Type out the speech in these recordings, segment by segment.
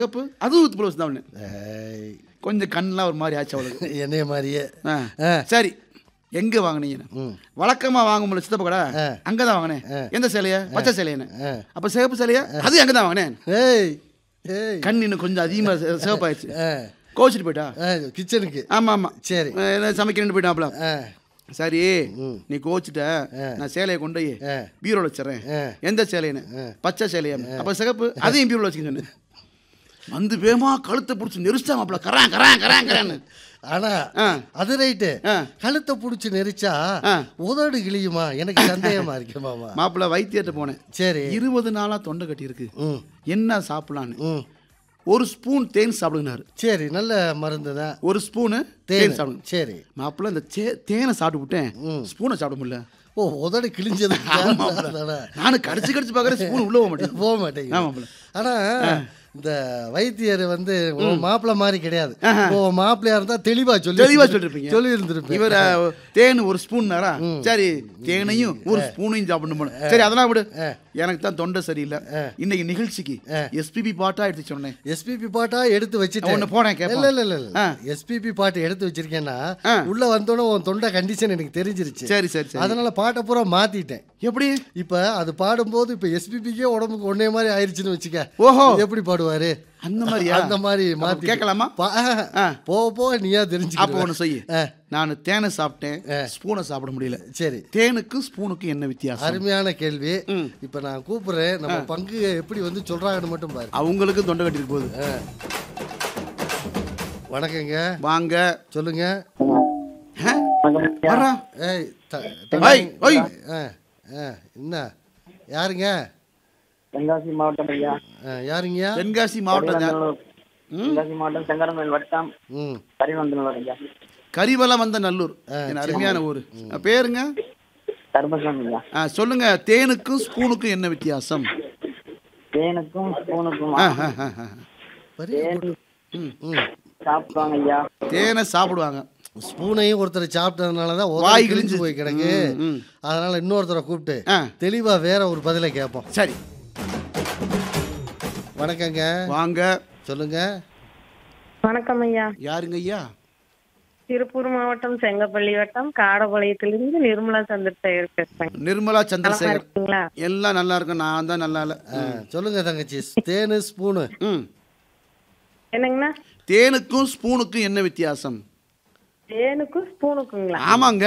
சிகப்பு அதுவும் ப்ளவுஸ் தான் ஒன்று ஏய், கொஞ்சம் கண்ணெலாம் ஒரு மாதிரி ஆச்சு அவளுக்கு என்னைய மாதிரியே ஆ. ஆ. சரி எங்க வாங்குனீங்க ம். வழக்கமா வாங்கும்போது சித்தப்ப கடை ஆ. அங்கதான் வாங்கினேன் எந்த சேலைய பச்சை சேலையன்னு ஆ. அப்ப சிவப்பு சேலைய அது அங்கதான் வாங்கினேன் ஏய் ஏய் கண் இன்னும் கொஞ்சம் அதிகமா சி- சிவப்பாயிடுச்சு ஆ, கோச்சிட்டு போயிட்டா ஆ, கிச்சனுக்கு ஆமா ஆமா சரி அஹ் என்ன சமைக்கிறேன்னு போயிட்டாப்ல ஆ சரி நீ கோச்சிட்ட நான் சேலையை கொண்டு போய் ஆ. பீரோல வச்சிடறேன் ஆ. எந்த சேலைன்னு பச்சை சேலையா அப்ப சிகப்பு அதையும் பீரோல வச்சுக்க சொன்னேன் வந்து வேமா கழுத்தை பிடிச்சி நெரிச்சா மாப்பிள கரான் கரான் கரான் கரான்னு ஆனா ஆ. அது ரைட்டு ஆ. கழுத்தை புடிச்சு நெரிச்சா ஆ. உதடு கிளியுமா எனக்கு சந்தேகமா இருக்கு மாமா மாப்பிள வைத்தியர்கிட்ட போனேன் சரி இருபது நாளா தொண்டை கட்டி இருக்கு ம் என்ன சாப்பிடலான்னு ம் ஒரு ஸ்பூன் தேன் சாப்பிடுனாரு சரி நல்ல மருந்து தான் ஒரு ஸ்பூனு தேன் தேன் சாப்பிடுங்க சரி மாப்பிள்ள இந்த சே- தேனை சாப்பிட்டு விட்டேன் ஸ்பூனை சாப்பிட முடியல ஓ உதடு கிழிஞ்சது நானும் கடிச்சு கடிச்சு பார்க்குறேன் ஸ்பூன் உள்ள போக மாட்டேன் போக மாட்டேங்குது ஆமாம்ல. ஆனா இந்த வைத்தியர் வந்து உன் மாப்பிள்ளை மாதிரி கிடையாது ஓ மாப்பிள்ளையா இருந்தா தெளிவா சொல்லி தெளிவா சொல்லிருப்பீங்க. சொல்லி இருந்திருப்பேன் இவர் அஹ், தேன் ஒரு ஸ்பூன் நேரா சரி தேனையும் ஒரு ஸ்பூனையும் சாப்பிடணும் போல. சரி அதெல்லாம் விடு எனக்கு தான் தொண்டை சரியில்லை இன்னைக்கு நிகழ்ச்சிக்கு எஸ்பிபி பாட்டா எடுத்து சொன்னேன் எஸ்பிபி பாட்டா எடுத்து வச்சுட்டேன் ஒண்ணு போனேன் கேட்போம். இல்ல இல்ல இல்ல ஆ. இல்ல எஸ்பிபி பாட்டு எடுத்து வச்சிருக்கேன்னா ஆ. உள்ள வந்தோடனே உன் தொண்டை கண்டிஷன் எனக்கு தெரிஞ்சிருச்சு சரி சரி சரி அதனால பாட்டை பூரா மாத்திட்டேன் எப்படி இப்ப அது பாடும்போது இப்ப எஸ்பிபிக்கே உடம்புக்கு ஒன்னே மாதிரி ஆயிருச்சுன்னு வச்சுக்க ஓஹோ. எப்படி பாடுவாரு அந்த மாதிரியா அந்த மாதிரி அப்ப மாத்தி கேட்கலாமா ஆ. போக போக நீயா அப்போ தெரிஞ்சுக்க ஒன்று செய்ய ஆ. நான் தேனை சாப்பிட்டேன் ஸ்பூனை சாப்பிட முடியல சரி தேனுக்கு ஸ்பூனுக்கு என்ன வித்தியாசம் அருமையான கேள்வி இப்ப நான் கூப்பிடுறேன் நம்ம பங்கு எப்படி வந்து சொல்றாங்கன்னு மட்டும் பாரு அவங்களுக்கும் தொண்டை கட்டிட்டு போகுது வணக்கங்க வாங்க சொல்லுங்க ஆ? வர்றா. ஏய் த- ஐய், ஐய். ஆ, ஆ, என்ன யாருங்க தென்காசி மாவட்டம் ஐயா ஆ, யாருங்கய்யா தென்காசி மாவட்டம் தான். தென்காசி மாவட்டம் செங்கரங்கோயில் வட்டம் ம் கரிவந்தனூர் ஐயா கரிவலம் வந்த நல்லூர் என் அருமையான ஊர் பேருங்க தர்மசாமி ஐயா ஆ, சொல்லுங்க தேனுக்கும் ஸ்பூனுக்கும் என்ன வித்தியாசம் தேனுக்கும் ஸ்பூனுக்கும் ஆ, ஆ, ஆ, ஆ. ம் ம் சாப்பிடுவாங்க ஐயா தேனை சாப்பிடுவாங்க ஸ்பூனையும் ஒருத்தர் சாப்பிட்டதுனால தான் வாய் வாய் கிழிஞ்சு. கிழிஞ்சு போய் கிடக்கு ம், ம். அதனால இன்னொருத்தரை கூப்பிட்டு ஆ. தெளிவா வேற ஒரு பதிலை கேட்போம் சரி வணக்கங்க வாங்க சொல்லுங்க வணக்கம் ஐயா யாருங்க ஐயா திருப்பூர் மாவட்டம் செங்கப்பள்ளி வட்டம் காடபாளையத்திலிருந்து நிர்மலா சந்திரசேகர் பேசுறேன் நிர்மலா நலமா சந்திரசேகர் இருக்கீங்களா எல்லாம் நல்லா இருக்கும் நான் தான் நல்லா இல்லை ஆ, சொல்லுங்க தங்கச்சி தேனு ஸ்பூனு ம் என்னங்கண்ணா தேனுக்கும் ஸ்பூனுக்கும் என்ன வித்தியாசம் தேனுக்கும் ஸ்பூனுக்குங்களா ஆமாங்க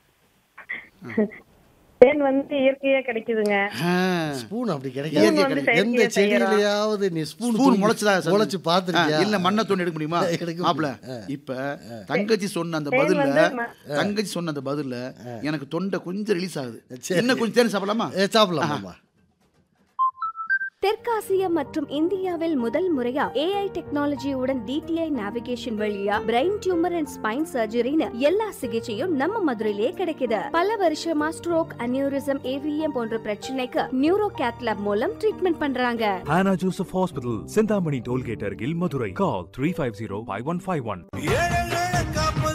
தேன் வந்து இயற்கையா கிடைக்குதுங்க ஆ. ஸ்பூன் அப்படி இயற்கை கிடைக்காது கிடையாது. எந்த செயற்கையா செடியிலயாவது நீ ஸ்பூன் ஸ்பூன் முளைச்சதா முளைச்சு பார்த்துருக்கியா இல்ல மண்ணை தோண்டி எடுக்க முடியுமா எடுக்க மாப்ள இப்ப தங்கச்சி சொன்ன அந்த பதில்ல வந்து ம- தங்கச்சி சொன்ன அந்த பதில்ல எனக்கு தொண்டை கொஞ்சம் ரிலீஸ் ஆகுது சரி. இன்னும் கொஞ்சம் தேன் சாப்பிடலாமா ஏ சாப்பிடலாமாம்மா தெற்காசியா மற்றும் இந்தியாவில் முதல் முறையா ஏஐ டெக்னாலஜியுடன் டிடிஐ நேவிகேஷன் வழியா பிரெயின் டியூமர் அண்ட் ஸ்பைன் சர்ஜரின்னு எல்லா சிகிச்சையும் நம்ம மதுரையிலே கிடைக்குது பல வருஷமா ஸ்ட்ரோக் அனியூரிசம் ஏவிஎம் போன்ற பிரச்சனைக்கு நியூரோ கேத்லாப் மூலம் ட்ரீட்மெண்ட் பண்றாங்க Hannah Joseph Hospital, Sindhamani Tollgate Argil, Madurai. Call 350-5151.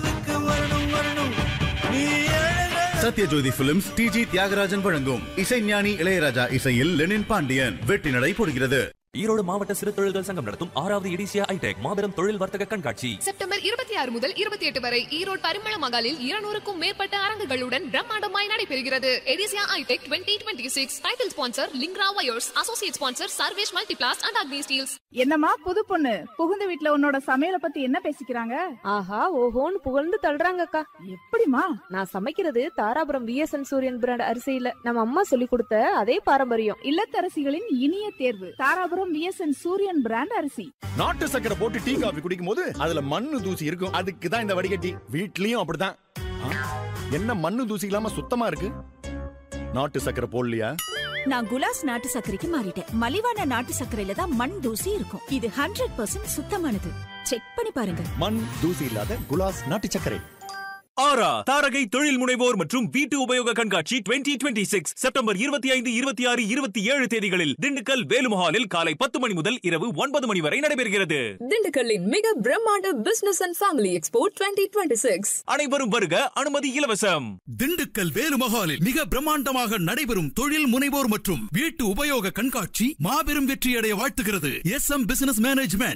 Sathyajothi films TG Thyagarajan வழங்கும் இசைஞானி இளையராஜா இசையில் லெனின் பாண்டியன் வெற்றி நடை போடுகிறது ஈரோடு மாவட்ட சிறு தொழில்கள் சங்கம் நடத்தும் ஆறாவது எடிசியா ஐடெக் மாபெரும் தொழில் வர்த்தக கண்காட்சி செப்டம்பர் இருபத்தி ஆறு முதல் இருபத்தி எட்டு வரை ஈரோடு பரிமள மகாலில் இருநூறுக்கும் மேற்பட்ட அரங்குகளுடன் பிரம்மாண்டமாய் நடைபெறுகிறது எடிசியா ITEC twenty twenty six title sponsor Linkra wires associate sponsor Sarvesh multiplast and Agni steels என்னம்மா புது பொண்ணு புகுந்த வீட்ல உன்னோட சமையல பத்தி என்ன பேசிக்கிறாங்க ஆஹா ஓஹோன்னு புகழ்ந்து தள்ளுறாங்கக்கா எப்படிமா நான் சமைக்கிறது தாராபுரம் விஎஸ்என் சூரியன் பிராண்ட் அரிசியில நம்ம அம்மா சொல்லி கொடுத்த அதே பாரம்பரியம் இல்லத்தரசிகளின் இனிய தேர்வு தாராபுரம் விஎஸ்என் சூரியன் பிராண்ட் அரிசி நாட்டு சக்கரை போட்டு டீ காபி குடிக்கும் போது அதுல மண்ணு தூசி இருக்கும் அதுக்கு தான் இந்த வடிகட்டி வீட்லயும் அப்படிதான் ஆ, என்ன மண்ணு தூசி இல்லாம சுத்தமா இருக்கு நாட்டு சக்கரை போடலையா நான் குலாஸ் நாட்டு சர்க்கரைக்கு மாறிட்டேன் மலிவான நாட்டு சர்க்கரையில தான் மண் தூசி இருக்கும் இது ஹண்ட்ரட் பர்சன்ட் சுத்தமானது செக் பண்ணி பாருங்க மண் தூசி இல்லாத குலாஸ் நாட்டு சர்க்கரை ஆரா தாரகை தொழில் முனைவோர் மற்றும் வீட்டு உபயோக கண்காட்சி 2026 சிக்ஸ் செப்டம்பர் இருபத்தி ஐந்து இருபத்தி ஆறு இருபத்தி ஏழு தேதிகளில் திண்டுக்கல் வேலுமஹாலில் காலை பத்து மணி முதல் இரவு ஒன்பது மணி வரை நடைபெறுகிறது திண்டுக்கல்லின் மிக பிரம்மாண்ட business and family expo twenty twenty six அனைவரும் வருக அனுமதி இலவசம் திண்டுக்கல் வேலுமஹாலில் மிக பிரம்மாண்டமாக நடைபெறும் தொழில் முனைவோர் மற்றும் வீட்டு உபயோக கண்காட்சி மாபெரும் வெற்றியடைய வாழ்த்துகிறது எஸ் எம் பிசினஸ் மேனேஜ்மெண்ட்